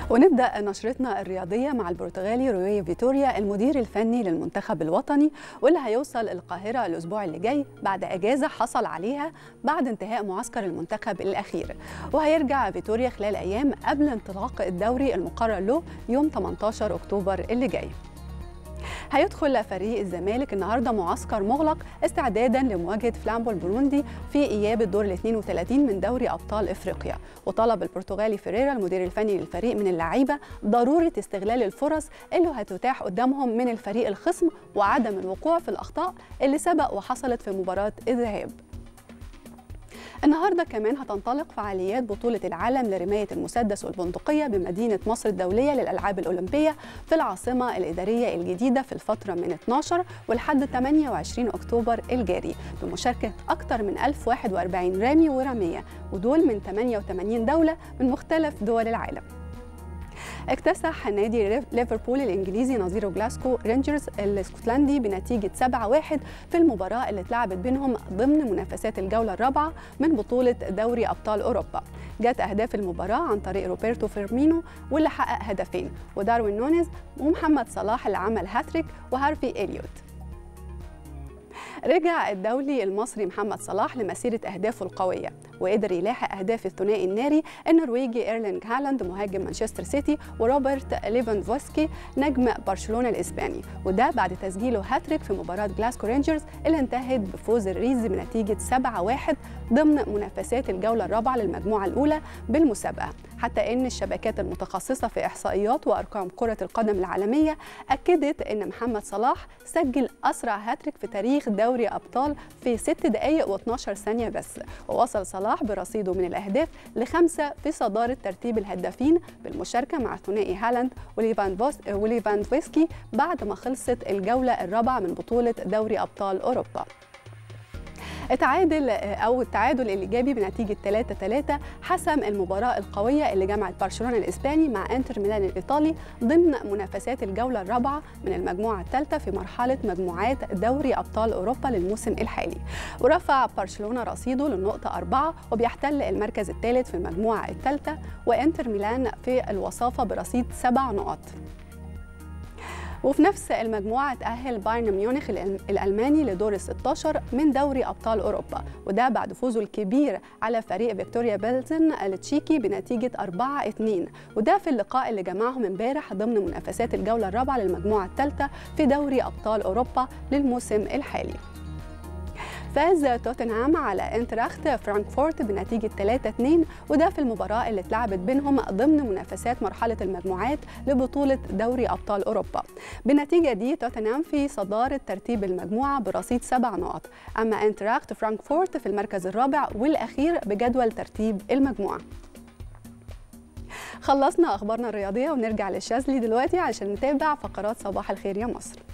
ونبدأ نشرتنا الرياضية مع البرتغالي روي فيتوريا المدير الفني للمنتخب الوطني واللي هيوصل القاهرة الأسبوع اللي جاي بعد أجازة حصل عليها بعد انتهاء معسكر المنتخب الأخير وهيرجع فيتوريا خلال أيام قبل انطلاق الدوري المقرر له يوم 18 أكتوبر اللي جاي هيدخل فريق الزمالك النهارده معسكر مغلق استعدادا لمواجهه فلامبو البروندي في اياب الدور ال 32 من دوري ابطال افريقيا وطلب البرتغالي فيريرا المدير الفني للفريق من اللعيبه ضروره استغلال الفرص اللي هتتاح قدامهم من الفريق الخصم وعدم الوقوع في الاخطاء اللي سبق وحصلت في مباراه الذهاب النهارده كمان هتنطلق فعاليات بطولة العالم لرماية المسدس والبندقية بمدينة مصر الدولية للألعاب الأولمبية في العاصمة الإدارية الجديدة في الفترة من 12 ولحد 28 أكتوبر الجاري بمشاركة أكثر من 1041 رامي ورامية ودول من 88 دولة من مختلف دول العالم. اكتسح نادي ليفربول الانجليزي نظيره جلاسكو رينجرز الاسكتلندي بنتيجه 7-1 في المباراه اللي اتلعبت بينهم ضمن منافسات الجوله الرابعه من بطوله دوري ابطال اوروبا. جت اهداف المباراه عن طريق روبرتو فيرمينو واللي حقق هدفين وداروين نونيز ومحمد صلاح اللي عمل هاتريك وهارفي اليوت. رجع الدولي المصري محمد صلاح لمسيرة أهدافه القوية وقدر يلاحق أهداف الثنائي الناري النرويجي إيرلينج هالاند مهاجم مانشستر سيتي وروبرت ليفاندوفسكي نجم برشلونة الإسباني وده بعد تسجيله هاتريك في مباراة جلاسكو رينجرز اللي انتهت بفوز الريز بنتيجة 7-1 ضمن منافسات الجولة الرابعة للمجموعة الأولى بالمسابقة حتى أن الشبكات المتخصصة في إحصائيات وأرقام كرة القدم العالمية أكدت أن محمد صلاح سجل أسرع هاتريك في تاريخ دوري أبطال في 6 دقايق و12 ثانية بس ووصل صلاح برصيده من الأهداف لخمسة في صدارة ترتيب الهدافين بالمشاركة مع ثنائي هالاند وليفاندوفسكي بعد ما خلصت الجولة الرابعة من بطولة دوري أبطال أوروبا اتعادل او التعادل الايجابي بنتيجه 3 3 حسم المباراه القويه اللي جمعت برشلونه الاسباني مع انتر ميلان الايطالي ضمن منافسات الجوله الرابعه من المجموعه الثالثه في مرحله مجموعات دوري ابطال اوروبا للموسم الحالي ورفع برشلونه رصيده للنقطه أربعة وبيحتل المركز الثالث في المجموعه الثالثه وانتر ميلان في الوصافه برصيد سبع نقط وفي نفس المجموعة تأهل بايرن ميونخ الألماني لدور ال 16 من دوري أبطال أوروبا وده بعد فوزه الكبير على فريق فيكتوريا بيلزن التشيكي بنتيجة 4-2 وده في اللقاء اللي جمعهم امبارح ضمن منافسات الجولة الرابعة للمجموعة الثالثة في دوري أبطال أوروبا للموسم الحالي فاز توتنهام على انتراخت فرانكفورت بنتيجة 3-2 وده في المباراة اللي اتلعبت بينهم ضمن منافسات مرحلة المجموعات لبطولة دوري أبطال أوروبا بالنتيجة دي توتنهام في صدارة ترتيب المجموعة برصيد سبع نقط أما انتراخت فرانكفورت في المركز الرابع والأخير بجدول ترتيب المجموعة خلصنا أخبارنا الرياضية ونرجع للشاذلي دلوقتي عشان نتابع فقرات صباح الخير يا مصر